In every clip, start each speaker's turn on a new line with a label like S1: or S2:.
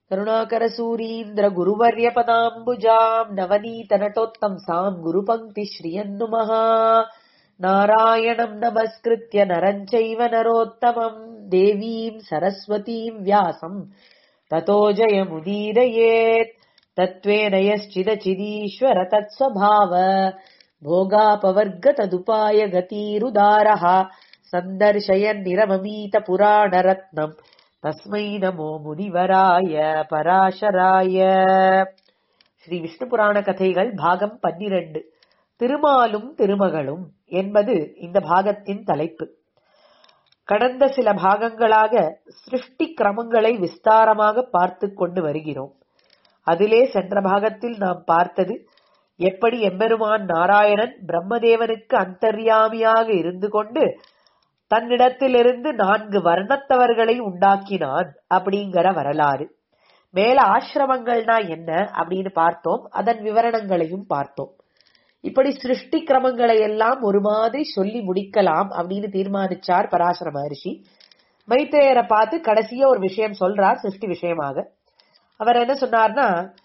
S1: करुणाकरसूरीन्द्र गुरुवर्यपदाम्बुजाम् नवनीतनटोत्तंसाम् गुरुपङ्क्तिश्रियन्नुमः नारायणम् नमस्कृत्य नरम् चैव नरोत्तमम् देवीम् सरस्वतीम् व्यासम् ततो जयमुदीरयेत् तत्त्वेन यश्चिदचिदीश्वर तत्स्वभाव भोगापवर्गतदुपाय गतिरुदारः सन्दर्शयन्निरममीतपुराणरत्नम् तस्मै नमो முனிவராய பராசராய ஸ்ரீ விஷ்ணு புராண கதைகள் பாகம் பன்னிரண்டு திருமாலும் திருமகளும் என்பது இந்த பாகத்தின் தலைப்பு கடந்த சில பாகங்களாக சிருஷ்டி கிரமங்களை விஸ்தாரமாக பார்த்து கொண்டு வருகிறோம் அதிலே சென்ற பாகத்தில் நாம் பார்த்தது எப்படி எம்பெருமான் நாராயணன் பிரம்மதேவனுக்கு அந்தர்யாமியாக இருந்து கொண்டு தன்னிடத்திலிருந்து நான்கு வர்ணத்தவர்களை உண்டாக்கினான் அப்படிங்கிற வரலாறு மேல ஆசிரமங்கள்னா என்ன அப்படின்னு பார்த்தோம் அதன் விவரணங்களையும் பார்த்தோம் இப்படி சிருஷ்டி கிரமங்களை எல்லாம் ஒரு மாதிரி சொல்லி முடிக்கலாம் அப்படின்னு தீர்மானிச்சார் பராசர மகர்ஷி மைத்ரேயரை பார்த்து கடைசியா ஒரு விஷயம் சொல்றார் சிருஷ்டி விஷயமாக அவர் என்ன சொன்னார்னா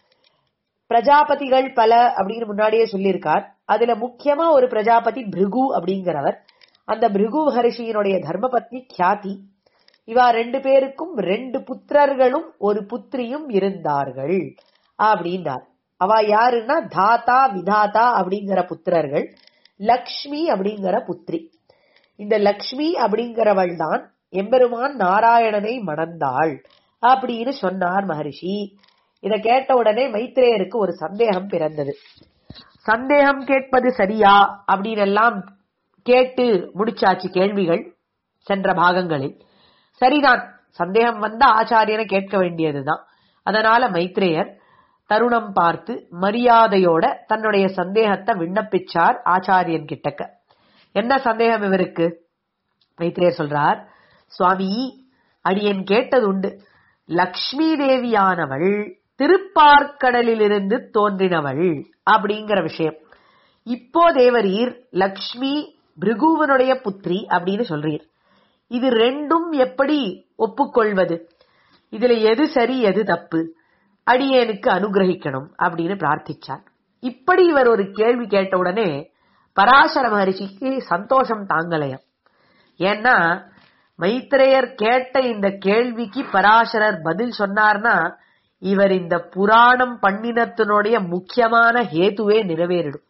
S1: பிரஜாபதிகள் பல அப்படின்னு முன்னாடியே சொல்லியிருக்கார் அதுல முக்கியமா ஒரு பிரஜாபதி பிருகு அப்படிங்கிறவர் அந்த பிருகு மகர்ஷியினுடைய தர்மபத்னி கியாதி இவா ரெண்டு பேருக்கும் ரெண்டு புத்திரர்களும் ஒரு புத்திரியும் இருந்தார்கள் அப்படின்றார் அவ யாருன்னா தாத்தா விதாதா அப்படிங்கிற புத்திரர்கள் லக்ஷ்மி அப்படிங்கிற புத்திரி இந்த லக்ஷ்மி அப்படிங்கிறவள் தான் எம்பெருமான் நாராயணனை மணந்தாள் அப்படின்னு சொன்னார் மகரிஷி இத கேட்ட உடனே மைத்ரேயருக்கு ஒரு சந்தேகம் பிறந்தது சந்தேகம் கேட்பது சரியா அப்படின்னு எல்லாம் கேட்டு முடிச்சாச்சு கேள்விகள் சென்ற பாகங்களில் சரிதான் சந்தேகம் வந்தா ஆச்சாரியனை கேட்க வேண்டியதுதான் அதனால மைத்ரேயர் தருணம் பார்த்து மரியாதையோட தன்னுடைய சந்தேகத்தை விண்ணப்பிச்சார் ஆச்சாரியன் கிட்டக்க என்ன சந்தேகம் இவருக்கு மைத்ரேயர் சொல்றார் சுவாமி அடியன் கேட்டது உண்டு லக்ஷ்மி தேவியானவள் திருப்பார்க்கடலிலிருந்து தோன்றினவள் அப்படிங்கிற விஷயம் இப்போ தேவரீர் லக்ஷ்மி பிருகுவனுடைய புத்திரி அப்படின்னு சொல்றீர் இது ரெண்டும் எப்படி ஒப்புக்கொள்வது இதுல எது சரி எது தப்பு அடியேனுக்கு அனுகிரகிக்கணும் அப்படின்னு பிரார்த்திச்சார் இப்படி இவர் ஒரு கேள்வி கேட்ட உடனே பராசர மகரிஷிக்கு சந்தோஷம் தாங்கலையாம் ஏன்னா மைத்ரேயர் கேட்ட இந்த கேள்விக்கு பராசரர் பதில் சொன்னார்னா இவர் இந்த புராணம் பண்ணினத்தினுடைய முக்கியமான ஹேத்துவே நிறைவேறிடும்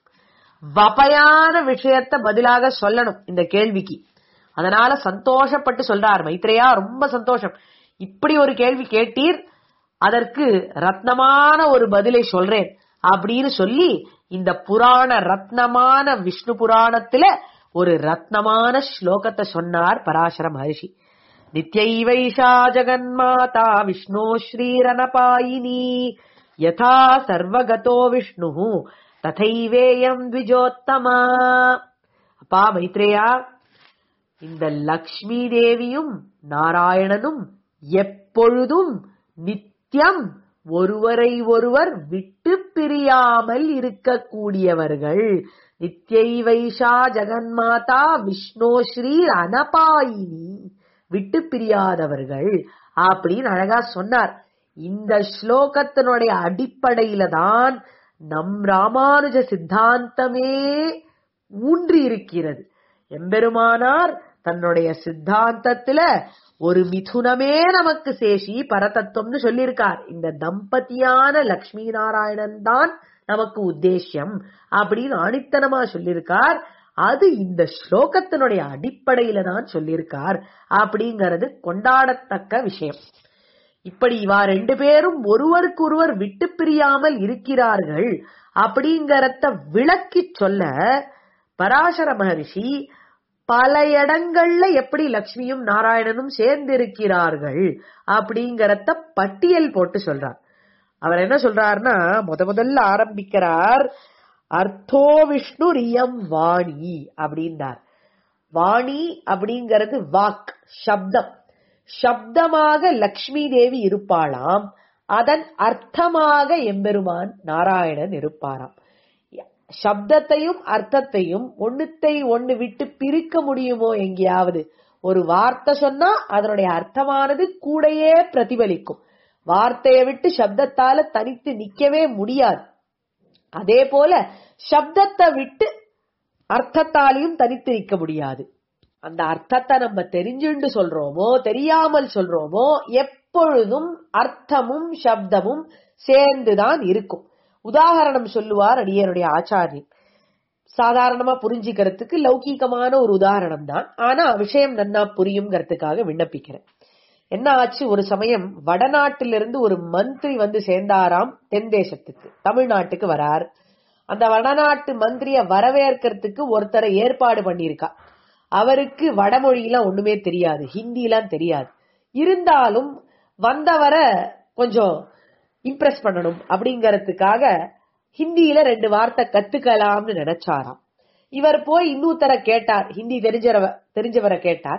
S1: வபையான விஷயத்த பதிலாக சொல்லணும் இந்த கேள்விக்கு அதனால சந்தோஷப்பட்டு சொல்றார் மைத்ரேயா ரொம்ப சந்தோஷம் இப்படி ஒரு கேள்வி கேட்டீர் அதற்கு ரத்னமான ஒரு பதிலை சொல்றேன் அப்படின்னு சொல்லி இந்த புராண ரத்னமான விஷ்ணு புராணத்துல ஒரு ரத்னமான ஸ்லோகத்தை சொன்னார் பராசர மகர்ஷி நித்யைவைஷா ஜகன்மாதா விஷ்ணு ஸ்ரீரனபாயினி யதா சர்வகதோ விஷ்ணு ததைவேயம் த்விஜோத்தமா அப்பா மைத்ரேயா இந்த லக்ஷ்மி தேவியும் நாராயணனும் எப்பொழுதும் நித்தியம் ஒருவரை ஒருவர் விட்டு பிரியாமல் இருக்கக்கூடியவர்கள் நித்யை வைஷா ஜெகன்மாதா விஷ்ணு ஸ்ரீ அனபாயினி விட்டு பிரியாதவர்கள் அப்படின்னு அழகா சொன்னார் இந்த ஸ்லோகத்தினுடைய அடிப்படையில தான் நம் ராமானுஜ சித்தாந்தமே ஊன்றி இருக்கிறது எம்பெருமானார் தன்னுடைய சித்தாந்தத்துல ஒரு மிதுனமே நமக்கு சேஷி பரதத்துவம்னு சொல்லியிருக்கார் இந்த தம்பதியான லக்ஷ்மி நாராயணன் தான் நமக்கு உத்தேசியம் அப்படின்னு ஆணித்தனமா சொல்லியிருக்கார் அது இந்த ஸ்லோகத்தினுடைய அடிப்படையில தான் சொல்லியிருக்கார் அப்படிங்கிறது கொண்டாடத்தக்க விஷயம் இப்படி இவா ரெண்டு பேரும் ஒருவருக்கொருவர் விட்டு பிரியாமல் இருக்கிறார்கள் அப்படிங்கறத விளக்கி சொல்ல பராசர மகரிஷி பல இடங்கள்ல எப்படி லக்ஷ்மியும் நாராயணனும் சேர்ந்து இருக்கிறார்கள் அப்படிங்கறத பட்டியல் போட்டு சொல்றார் அவர் என்ன சொல்றாருன்னா முத முதல்ல ஆரம்பிக்கிறார் அர்த்தோ விஷ்ணு ரியம் வாணி அப்படின்றார் வாணி அப்படிங்கிறது வாக் சப்தம் சப்தமாக லக்ஷ்மி தேவி இருப்பாளாம் அதன் அர்த்தமாக எம்பெருமான் நாராயணன் இருப்பாராம் சப்தத்தையும் அர்த்தத்தையும் ஒண்ணுத்தை ஒண்ணு விட்டு பிரிக்க முடியுமோ எங்கேயாவது ஒரு வார்த்தை சொன்னா அதனுடைய அர்த்தமானது கூடையே பிரதிபலிக்கும் வார்த்தையை விட்டு சப்தத்தால தனித்து நிக்கவே முடியாது அதே போல சப்தத்தை விட்டு அர்த்தத்தாலையும் தனித்து நிக்க முடியாது அந்த அர்த்தத்தை நம்ம தெரிஞ்சுண்டு சொல்றோமோ தெரியாமல் சொல்றோமோ எப்பொழுதும் அர்த்தமும் சப்தமும் சேர்ந்துதான் இருக்கும் உதாரணம் சொல்லுவார் அடியனுடைய ஆச்சாரியன் சாதாரணமா புரிஞ்சுக்கிறதுக்கு லௌகீகமான ஒரு உதாரணம் தான் ஆனா விஷயம் நன்னா புரியுங்கிறதுக்காக விண்ணப்பிக்கிறேன் என்ன ஆச்சு ஒரு சமயம் வடநாட்டிலிருந்து ஒரு மந்திரி வந்து சேர்ந்தாராம் தென் தேசத்துக்கு தமிழ்நாட்டுக்கு வரார் அந்த வடநாட்டு மந்திரிய வரவேற்கிறதுக்கு ஒருத்தரை ஏற்பாடு பண்ணியிருக்கா அவருக்கு வடமொழியெல்லாம் ஒண்ணுமே தெரியாது ஹிந்திலாம் தெரியாது இருந்தாலும் வந்தவரை கொஞ்சம் இம்ப்ரெஸ் பண்ணணும் அப்படிங்கறதுக்காக ஹிந்தியில ரெண்டு வார்த்தை கத்துக்கலாம்னு நினைச்சாராம் இவர் போய் இன்னொருத்தரை கேட்டார் ஹிந்தி தெரிஞ்சவர தெரிஞ்சவரை கேட்டார்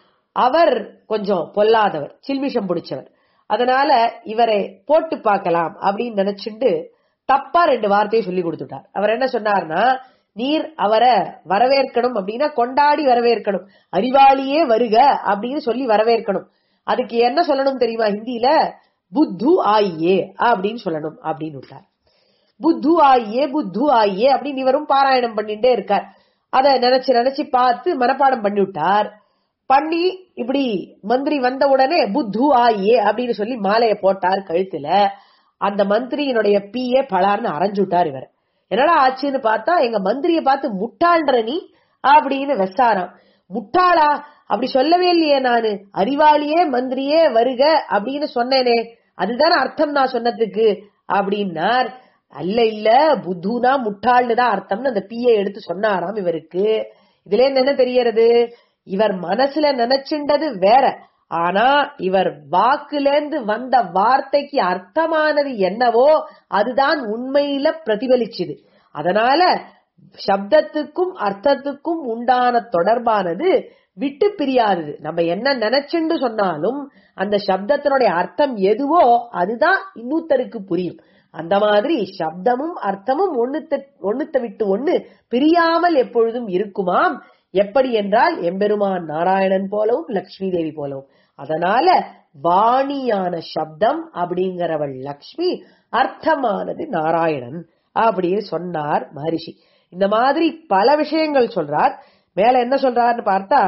S1: அவர் கொஞ்சம் பொல்லாதவர் சில்மிஷம் பிடிச்சவர் அதனால இவரை போட்டு பார்க்கலாம் அப்படின்னு நினைச்சுட்டு தப்பா ரெண்டு வார்த்தையை சொல்லி கொடுத்துட்டார் அவர் என்ன சொன்னார்னா நீர் அவரை வரவேற்கணும் அப்படின்னா கொண்டாடி வரவேற்கணும் அறிவாளியே வருக அப்படின்னு சொல்லி வரவேற்கணும் அதுக்கு என்ன சொல்லணும் தெரியுமா ஹிந்தியில புத்து ஆயியே அப்படின்னு சொல்லணும் அப்படின்னு விட்டார் புத்து ஆயியே புத்து ஆயியே அப்படின்னு இவரும் பாராயணம் பண்ணிட்டே இருக்கார் அத நினைச்சு நினைச்சு பார்த்து மனப்பாடம் பண்ணி விட்டார் பண்ணி இப்படி மந்திரி வந்த உடனே புத்து ஆயியே அப்படின்னு சொல்லி மாலையை போட்டார் கழுத்துல அந்த மந்திரியினுடைய பிஏ பலார்னு அரைஞ்சு விட்டார் இவர் என்னடா ஆச்சுன்னு பார்த்தா எங்க மந்திரிய பார்த்து முட்டாள்ன்ற நீ அப்படின்னு வெசாராம் முட்டாளா அப்படி சொல்லவே இல்லையே நானு அறிவாளியே மந்திரியே வருக அப்படின்னு சொன்னேனே அதுதானே அர்த்தம் நான் சொன்னதுக்கு அப்படின்னார் அல்ல இல்ல புத்துனா முட்டாள்னு தான் அர்த்தம்னு அந்த பிஏ எடுத்து சொன்னாராம் இவருக்கு இதுல இருந்து என்ன தெரியறது இவர் மனசுல நினைச்சுண்டது வேற ஆனா இவர் வாக்குலேந்து வந்த வார்த்தைக்கு அர்த்தமானது என்னவோ அதுதான் உண்மையில பிரதிபலிச்சுது அதனால சப்தத்துக்கும் அர்த்தத்துக்கும் உண்டான தொடர்பானது விட்டு பிரியாதது நம்ம என்ன நினைச்சுண்டு சொன்னாலும் அந்த சப்தத்தினுடைய அர்த்தம் எதுவோ அதுதான் இன்னொருத்தருக்கு புரியும் அந்த மாதிரி சப்தமும் அர்த்தமும் ஒண்ணுத்த ஒண்ணுத்த விட்டு ஒண்ணு பிரியாமல் எப்பொழுதும் இருக்குமாம் எப்படி என்றால் எம்பெருமான் நாராயணன் போலவும் லக்ஷ்மி தேவி போலவும் அதனால வாணியான சப்தம் அப்படிங்கிறவள் லக்ஷ்மி அர்த்தமானது நாராயணன் அப்படின்னு சொன்னார் மகரிஷி இந்த மாதிரி பல விஷயங்கள் சொல்றார் மேல என்ன சொல்றாருன்னு பார்த்தா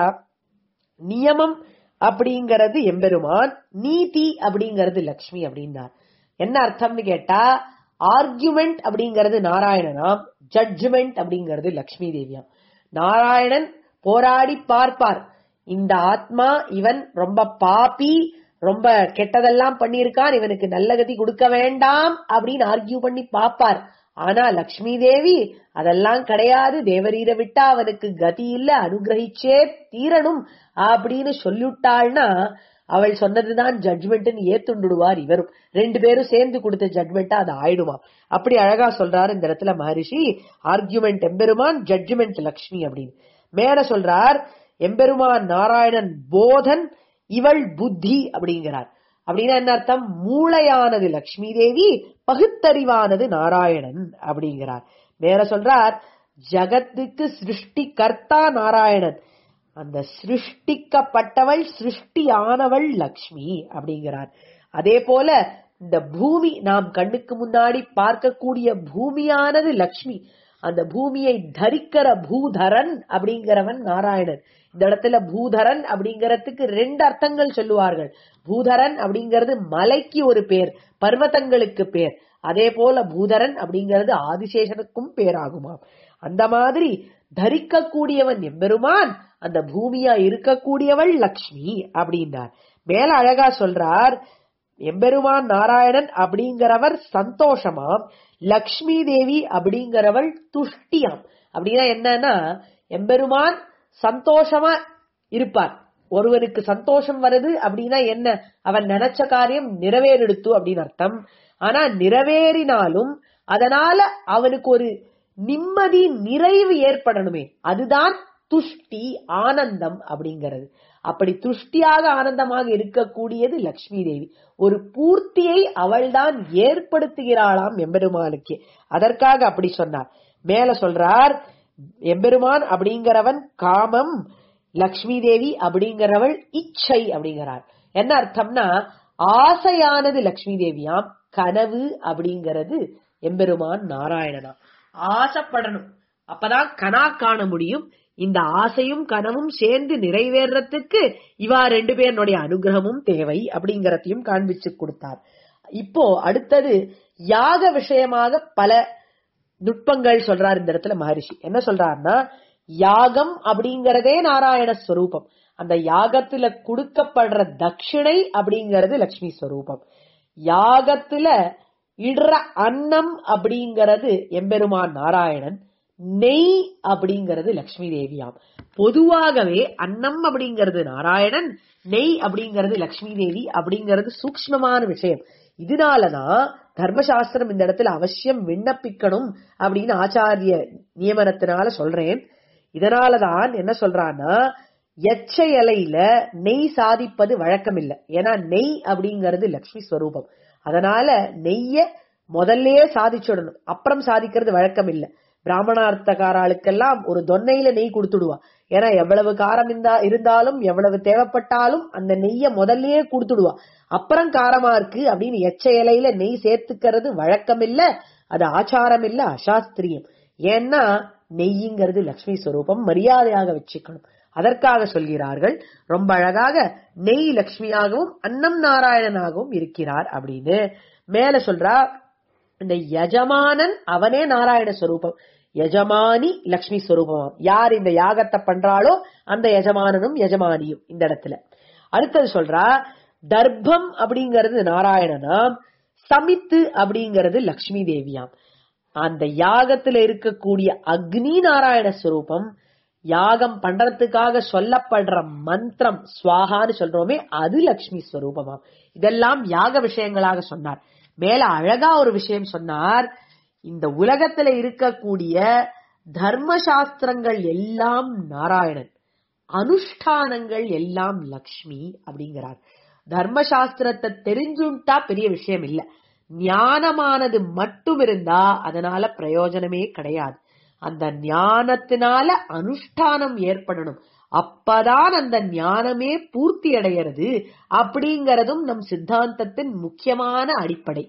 S1: நியமம் அப்படிங்கறது எம்பெருமான் நீதி அப்படிங்கறது லக்ஷ்மி அப்படின்னார் என்ன அர்த்தம்னு கேட்டா ஆர்குமெண்ட் அப்படிங்கறது நாராயணனாம் ஜட்ஜ்மெண்ட் அப்படிங்கறது லக்ஷ்மி தேவியாம் நாராயணன் போராடி பார்ப்பார் இந்த ஆத்மா இவன் ரொம்ப பாப்பி ரொம்ப கெட்டதெல்லாம் பண்ணியிருக்கான் இவனுக்கு நல்ல கதி கொடுக்க வேண்டாம் அப்படின்னு ஆர்கியூ பண்ணி பாப்பார் ஆனா லக்ஷ்மி தேவி அதெல்லாம் கிடையாது தேவரீரை விட்டா அவனுக்கு கதி இல்ல அனுகிரகிச்சே தீரணும் அப்படின்னு சொல்லிவிட்டாள்னா அவள் சொன்னதுதான் ஜட்ஜ்மெண்ட்னு ஏத்துண்டுடுவார் இவரும் ரெண்டு பேரும் சேர்ந்து கொடுத்த ஜட்மெண்டா அது ஆயிடுமா அப்படி அழகா சொல்றாரு இந்த இடத்துல மகரிஷி ஆர்கியூமெண்ட் எம்பெருமான் ஜட்ஜ்மெண்ட் லக்ஷ்மி அப்படின்னு மேல சொல்றார் எம்பெருமான் நாராயணன் போதன் இவள் புத்தி அப்படிங்கிறார் அப்படின்னா என்ன அர்த்தம் மூளையானது லக்ஷ்மி தேவி பகுத்தறிவானது நாராயணன் அப்படிங்கிறார் மேல சொல்றார் ஜகத்துக்கு சிருஷ்டி கர்த்தா நாராயணன் அந்த சிருஷ்டிக்கப்பட்டவள் சிருஷ்டியானவள் லக்ஷ்மி அப்படிங்கிறார் அதே போல இந்த பூமி நாம் கண்ணுக்கு முன்னாடி பார்க்கக்கூடிய பூமியானது லக்ஷ்மி அந்த பூமியை தரிக்கிற பூதரன் அப்படிங்கிறவன் நாராயணன் இந்த இடத்துல பூதரன் அப்படிங்கறதுக்கு ரெண்டு அர்த்தங்கள் சொல்லுவார்கள் பூதரன் அப்படிங்கிறது மலைக்கு ஒரு பேர் பர்வதங்களுக்கு பேர் அதே போல பூதரன் அப்படிங்கிறது ஆதிசேஷனுக்கும் பேராகுமாம் அந்த மாதிரி தரிக்கக்கூடியவன் எம்பெருமான் அந்த பூமியா இருக்கக்கூடியவள் லக்ஷ்மி அப்படின்றார் மேல அழகா சொல்றார் எம்பெருமான் நாராயணன் அப்படிங்கிறவர் சந்தோஷமாம் லக்ஷ்மி தேவி அப்படிங்கிறவள் துஷ்டியாம் அப்படின்னா என்னன்னா எம்பெருமான் சந்தோஷமா இருப்பார் ஒருவருக்கு சந்தோஷம் வருது அப்படின்னா என்ன அவன் நினைச்ச காரியம் நிறைவேறெடுத்து அப்படின்னு அர்த்தம் ஆனா நிறைவேறினாலும் அதனால அவனுக்கு ஒரு நிம்மதி நிறைவு ஏற்படணுமே அதுதான் துஷ்டி ஆனந்தம் அப்படிங்கிறது அப்படி துஷ்டியாக ஆனந்தமாக இருக்கக்கூடியது லக்ஷ்மி தேவி ஒரு பூர்த்தியை அவள்தான் ஏற்படுத்துகிறாளாம் எம்பெருமானுக்கு அதற்காக அப்படி சொன்னார் மேல சொல்றார் எம்பெருமான் அப்படிங்கிறவன் காமம் லக்ஷ்மி தேவி அப்படிங்கிறவள் இச்சை அப்படிங்கிறார் என்ன அர்த்தம்னா ஆசையானது லக்ஷ்மி தேவியாம் கனவு அப்படிங்கிறது எம்பெருமான் நாராயணனா ஆசைப்படணும் அப்பதான் கனா காண முடியும் இந்த ஆசையும் கனவும் சேர்ந்து நிறைவேறத்துக்கு இவா ரெண்டு பேருடைய அனுகிரகமும் தேவை அப்படிங்கறதையும் காண்பிச்சு கொடுத்தார் இப்போ அடுத்தது யாக விஷயமாக பல நுட்பங்கள் சொல்றார் இந்த இடத்துல மகரிஷி என்ன சொல்றாருன்னா யாகம் அப்படிங்கறதே நாராயண ஸ்வரூபம் அந்த யாகத்துல கொடுக்கப்படுற தட்சிணை அப்படிங்கறது லட்சுமி ஸ்வரூபம் யாகத்துல இடுற அன்னம் அப்படிங்கறது எம்பெருமான் நாராயணன் நெய் அப்படிங்கிறது லட்சுமி தேவியாம் பொதுவாகவே அன்னம் அப்படிங்கிறது நாராயணன் நெய் அப்படிங்கிறது லட்சுமி தேவி அப்படிங்கிறது சூக்ஷ்மமான விஷயம் இதனாலதான் தர்மசாஸ்திரம் இந்த இடத்துல அவசியம் விண்ணப்பிக்கணும் அப்படின்னு ஆச்சாரிய நியமனத்தினால சொல்றேன் இதனாலதான் என்ன சொல்றான்னா எச்ச இலையில நெய் சாதிப்பது வழக்கம் இல்லை ஏன்னா நெய் அப்படிங்கிறது லக்ஷ்மி ஸ்வரூபம் அதனால நெய்ய முதல்லயே சாதிச்சுடணும் அப்புறம் சாதிக்கிறது வழக்கம் இல்லை பிராமணார்த்தக்காராளுக்கெல்லாம் ஒரு தொன்னையில நெய் கொடுத்துடுவா ஏன்னா எவ்வளவு காரம் இருந்தா- இருந்தாலும் எவ்வளவு தேவைப்பட்டாலும் அந்த நெய்ய முதல்லயே கொடுத்துடுவா அப்புறம் காரமா இருக்கு அப்படின்னு எச்ச இலையில நெய் சேர்த்துக்கிறது வழக்கம் இல்ல அது ஆச்சாரம் இல்ல அசாஸ்திரியம் ஏன்னா நெய்யுங்கிறது லக்ஷ்மி ஸ்வரூபம் மரியாதையாக வச்சுக்கணும் அதற்காக சொல்கிறார்கள் ரொம்ப அழகாக நெய் லக்ஷ்மியாகவும் அன்னம் நாராயணனாகவும் இருக்கிறார் அப்படின்னு மேல சொல்றா இந்த யஜமானன் அவனே நாராயண ஸ்வரூபம் யஜமானி லக்ஷ்மி ஸ்வரூபமாம் யார் இந்த யாகத்தை பண்றாளோ அந்த யஜமானனும் யஜமானியும் இந்த இடத்துல அடுத்தது சொல்றா தர்ப்பம் அப்படிங்கிறது நாராயணனாம் சமித்து அப்படிங்கிறது லக்ஷ்மி தேவியாம் அந்த யாகத்துல இருக்கக்கூடிய அக்னி நாராயண ஸ்வரூபம் யாகம் பண்றதுக்காக சொல்லப்படுற மந்திரம் ஸ்வாகான்னு சொல்றோமே அது லக்ஷ்மி ஸ்வரூபமாம் இதெல்லாம் யாக விஷயங்களாக சொன்னார் மேல அழகா ஒரு விஷயம் சொன்னார் இந்த உலகத்துல இருக்கக்கூடிய தர்ம சாஸ்திரங்கள் எல்லாம் நாராயணன் அனுஷ்டானங்கள் எல்லாம் லக்ஷ்மி அப்படிங்கிறார் தர்மசாஸ்திரத்தை தெரிஞ்சுட்டா பெரிய விஷயம் இல்ல ஞானமானது மட்டும் இருந்தா அதனால பிரயோஜனமே கிடையாது அந்த ஞானத்தினால அனுஷ்டானம் ஏற்படணும் அப்பதான் அந்த ஞானமே பூர்த்தி அடைகிறது அப்படிங்கறதும் நம் சித்தாந்தத்தின் முக்கியமான அடிப்படை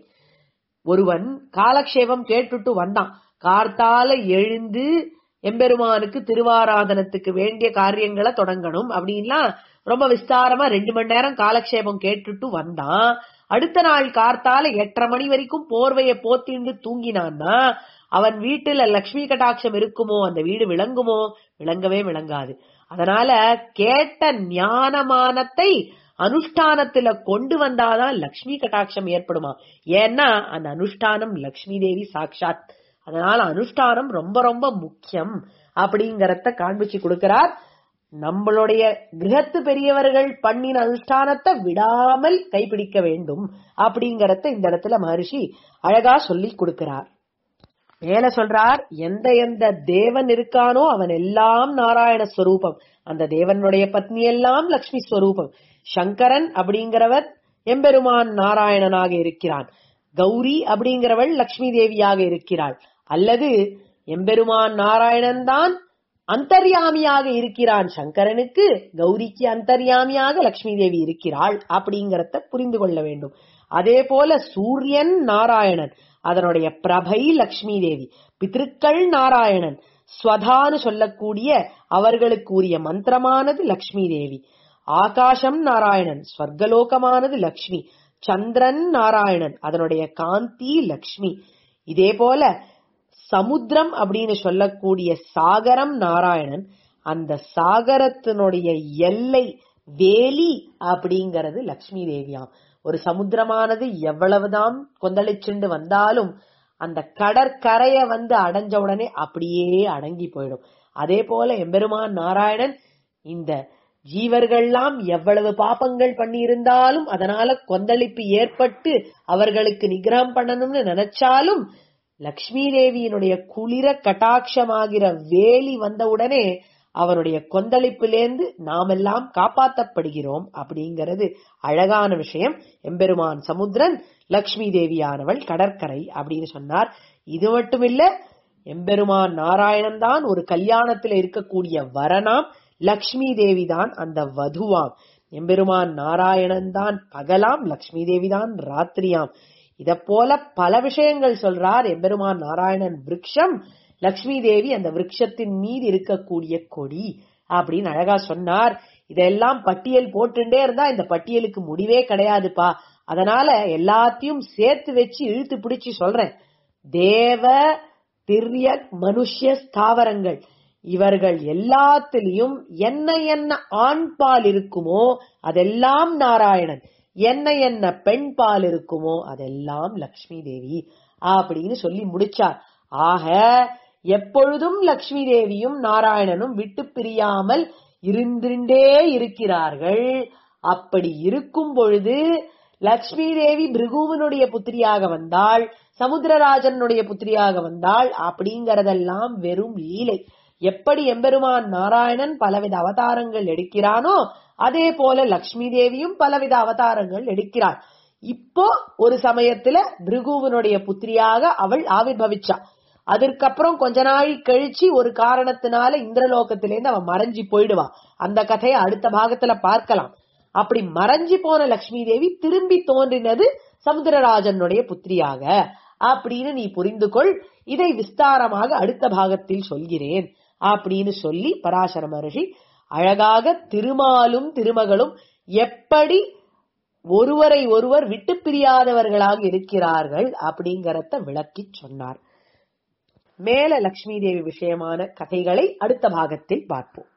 S1: ஒருவன் காலக்ஷேபம் கேட்டுட்டு வந்தான் கார்த்தால எழுந்து எம்பெருமானுக்கு திருவாராதனத்துக்கு வேண்டிய காரியங்களை தொடங்கணும் அப்படின்லாம் ரொம்ப விஸ்தாரமா ரெண்டு மணி நேரம் காலக்ஷேபம் கேட்டுட்டு வந்தான் அடுத்த நாள் கார்த்தால எட்டரை மணி வரைக்கும் போர்வைய போத்திண்டு தூங்கினான்னா அவன் வீட்டுல லக்ஷ்மி கட்டாட்சம் இருக்குமோ அந்த வீடு விளங்குமோ விளங்கவே விளங்காது அதனால கேட்ட ஞானமானத்தை அனுஷ்டானத்துல கொண்டு வந்தாதான் லக்ஷ்மி கட்டாட்சம் ஏற்படுமா ஏன்னா அந்த அனுஷ்டானம் லக்ஷ்மி தேவி சாட்சாத் அதனால அனுஷ்டானம் ரொம்ப ரொம்ப முக்கியம் அப்படிங்கறத காண்பிச்சு கொடுக்கிறார் நம்மளுடைய கிரகத்து பெரியவர்கள் பண்ணின அனுஷ்டானத்தை விடாமல் கைப்பிடிக்க வேண்டும் அப்படிங்கறத இந்த இடத்துல மகரிஷி அழகா சொல்லி கொடுக்கிறார் மேல சொல்றார் எந்த எந்த தேவன் இருக்கானோ அவன் எல்லாம் நாராயண ஸ்வரூபம் அந்த தேவனுடைய பத்னி எல்லாம் லக்ஷ்மி ஸ்வரூபம் சங்கரன் அப்படிங்கிறவர் எம்பெருமான் நாராயணனாக இருக்கிறான் கௌரி அப்படிங்கிறவள் லக்ஷ்மி தேவியாக இருக்கிறாள் அல்லது எம்பெருமான் நாராயணன் தான் அந்தர்யாமியாக இருக்கிறான் சங்கரனுக்கு கௌரிக்கு அந்தர்யாமியாக லக்ஷ்மி தேவி இருக்கிறாள் அப்படிங்கறத புரிந்து கொள்ள வேண்டும் அதே போல சூரியன் நாராயணன் அதனுடைய பிரபை லக்ஷ்மி தேவி பித்ருக்கள் நாராயணன் ஸ்வதான்னு சொல்லக்கூடிய அவர்களுக்கு உரிய மந்திரமானது லக்ஷ்மி தேவி ஆகாசம் நாராயணன் ஸ்வர்கலோகமானது லக்ஷ்மி சந்திரன் நாராயணன் அதனுடைய காந்தி லக்ஷ்மி இதே போல சமுத்திரம் அப்படின்னு சொல்லக்கூடிய சாகரம் நாராயணன் அந்த சாகரத்தினுடைய எல்லை வேலி அப்படிங்கிறது லக்ஷ்மி தேவியாம் ஒரு சமுத்திரமானது எவ்வளவுதான் கொந்தளிச்சுண்டு வந்தாலும் அந்த கடற்கரைய வந்து அடைஞ்ச உடனே அப்படியே அடங்கி போயிடும் அதே போல எம்பெருமான் நாராயணன் இந்த ஜீவர்கள்லாம் எவ்வளவு பாப்பங்கள் பண்ணியிருந்தாலும் அதனால கொந்தளிப்பு ஏற்பட்டு அவர்களுக்கு நிகிரகம் பண்ணணும்னு நினைச்சாலும் லக்ஷ்மி தேவியினுடைய குளிர கட்டாட்சமாகிற வேலி வந்தவுடனே அவனுடைய கொந்தளிப்பிலேந்து நாமெல்லாம் காப்பாற்றப்படுகிறோம் அப்படிங்கிறது அழகான விஷயம் எம்பெருமான் சமுத்திரன் லக்ஷ்மி தேவியானவள் கடற்கரை அப்படின்னு சொன்னார் இது மட்டும் இல்ல எம்பெருமான் நாராயணன் தான் ஒரு கல்யாணத்துல இருக்கக்கூடிய வரனாம் லக்ஷ்மி தேவி தான் அந்த வதுவாம் எம்பெருமான் நாராயணன் தான் பகலாம் லக்ஷ்மி தேவி தான் ராத்திரியாம் இத போல பல விஷயங்கள் சொல்றார் எம்பெருமான் நாராயணன் விருட்சம் லக்ஷ்மி தேவி அந்த விருட்சத்தின் மீது இருக்கக்கூடிய கொடி அப்படின்னு அழகா சொன்னார் இதெல்லாம் பட்டியல் போட்டுட்டே இருந்தா இந்த பட்டியலுக்கு முடிவே கிடையாதுப்பா அதனால எல்லாத்தையும் சேர்த்து வச்சு இழுத்து பிடிச்சு சொல்றேன் தேவ திரிய மனுஷ்ய ஸ்தாவரங்கள் இவர்கள் எல்லாத்திலையும் என்ன என்ன ஆண் பால் இருக்குமோ அதெல்லாம் நாராயணன் என்ன என்ன பெண் பால் இருக்குமோ அதெல்லாம் லக்ஷ்மி தேவி அப்படின்னு சொல்லி முடிச்சார் ஆக எப்பொழுதும் லக்ஷ்மி தேவியும் நாராயணனும் விட்டு பிரியாமல் இருந்துட்டே இருக்கிறார்கள் அப்படி இருக்கும் பொழுது லக்ஷ்மி தேவி பிருகுவனுடைய புத்திரியாக வந்தாள் சமுத்திரராஜனுடைய புத்திரியாக வந்தாள் அப்படிங்கறதெல்லாம் வெறும் லீலை எப்படி எம்பெருமான் நாராயணன் பலவித அவதாரங்கள் எடுக்கிறானோ அதே போல லக்ஷ்மி தேவியும் பலவித அவதாரங்கள் எடுக்கிறாள் இப்போ ஒரு சமயத்துல பிருகுவனுடைய புத்திரியாக அவள் ஆவிர்வவிச்சா அதற்கப்புறம் கொஞ்ச நாள் கழிச்சு ஒரு காரணத்தினால இந்திரலோகத்திலேருந்து அவன் மறைஞ்சு போயிடுவா அந்த கதையை அடுத்த பாகத்துல பார்க்கலாம் அப்படி மறைஞ்சு போன லக்ஷ்மி தேவி திரும்பி தோன்றினது சமுத்திரராஜனுடைய புத்திரியாக அப்படின்னு நீ புரிந்து கொள் இதை விஸ்தாரமாக அடுத்த பாகத்தில் சொல்கிறேன் அப்படின்னு சொல்லி பராசர மகர்ஷி அழகாக திருமாலும் திருமகளும் எப்படி ஒருவரை ஒருவர் விட்டு பிரியாதவர்களாக இருக்கிறார்கள் அப்படிங்கறத விளக்கி சொன்னார் மேல லக்ஷ்மி தேவி விஷயமான கதைகளை அடுத்த பாகத்தில் பார்ப்போம்